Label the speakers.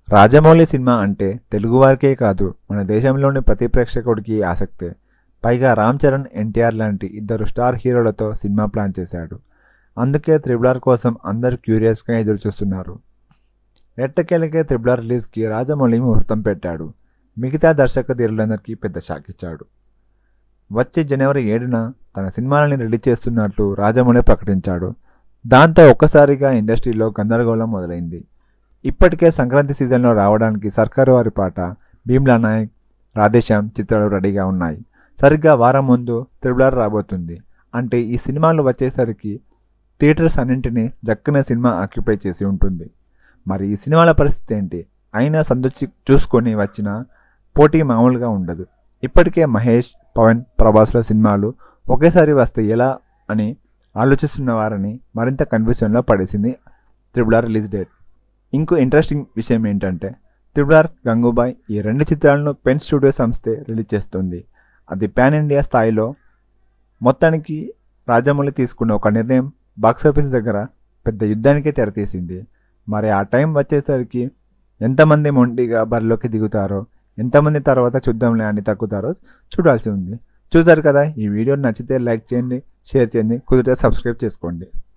Speaker 1: Rajamouli cinema అంటే తెలుగువారికే కాదు మన దేశంలోని ప్రతి ప్రేక్షకుడికి ఆసక్తే పైగా రామ్ చరణ్ ఎన్టీఆర్ లాంటి ఇద్దరు స్టార్ హీరోలతో సినిమా ప్లాన్ చేశాడు అందుకే త్రిబులార్ కోసం అందరూ క్యూరియస్గా ఎదురు చూస్తున్నారు ఎట్టకేలకే త్రిబులార్ రిలీజ్కి రాజమౌళి ముహూర్తం పెట్టాడు మిగతా దర్శక ధీరులందరికీ పెద్ద షాక్ ఇచ్చాడు వచ్చే జనవరి ఏడున తన సినిమాలని రిలీజ్ చేస్తున్నట్లు రాజమౌళి ప్రకటించాడు దాంతో ఒక్కసారిగా ఇండస్ట్రీలో గందరగోళం మొదలైంది ఇప్పటికే సంక్రాంతి సీజన్లో రావడానికి సర్కారు వారి పాట భీమ్లా నాయక్ రాధేశ్యామ్ చిత్రాలు రెడీగా ఉన్నాయి సరిగ్గా వారం ముందు త్రిబులార్ రాబోతుంది అంటే ఈ సినిమాలు వచ్చేసరికి థియేటర్స్ అన్నింటినీ జక్కన సినిమా ఆక్యుపై చేసి ఉంటుంది మరి ఈ సినిమాల పరిస్థితి ఏంటి అయినా సందొచ్చి చూసుకొని వచ్చిన పోటీ మామూలుగా ఉండదు ఇప్పటికే మహేష్ పవన్ ప్రభాస్ల సినిమాలు ఒకేసారి వస్తే ఎలా అని ఆలోచిస్తున్న వారిని మరింత కన్ఫ్యూజన్లో పడేసింది త్రిబులార్ రిలీజ్ డేట్ ఇంకో ఇంట్రెస్టింగ్ విషయం ఏంటంటే త్రిబులార్ గంగూబాయ్ ఈ రెండు చిత్రాలను పెన్ స్టూడియో సంస్థే రిలీజ్ చేస్తుంది అది పాన్ ఇండియా స్థాయిలో మొత్తానికి రాజమౌళి తీసుకున్న ఒక నిర్ణయం బాక్సాఫీస్ దగ్గర పెద్ద యుద్ధానికే తెరతీసింది మరి ఆ టైం వచ్చేసరికి ఎంతమంది మొండిగా బరిలోకి దిగుతారో ఎంతమంది తర్వాత చూద్దాంలే అని తగ్గుతారో చూడాల్సి ఉంది చూసారు కదా ఈ వీడియో నచ్చితే లైక్ చేయండి షేర్ చేయండి కుదిరితే సబ్స్క్రైబ్ చేసుకోండి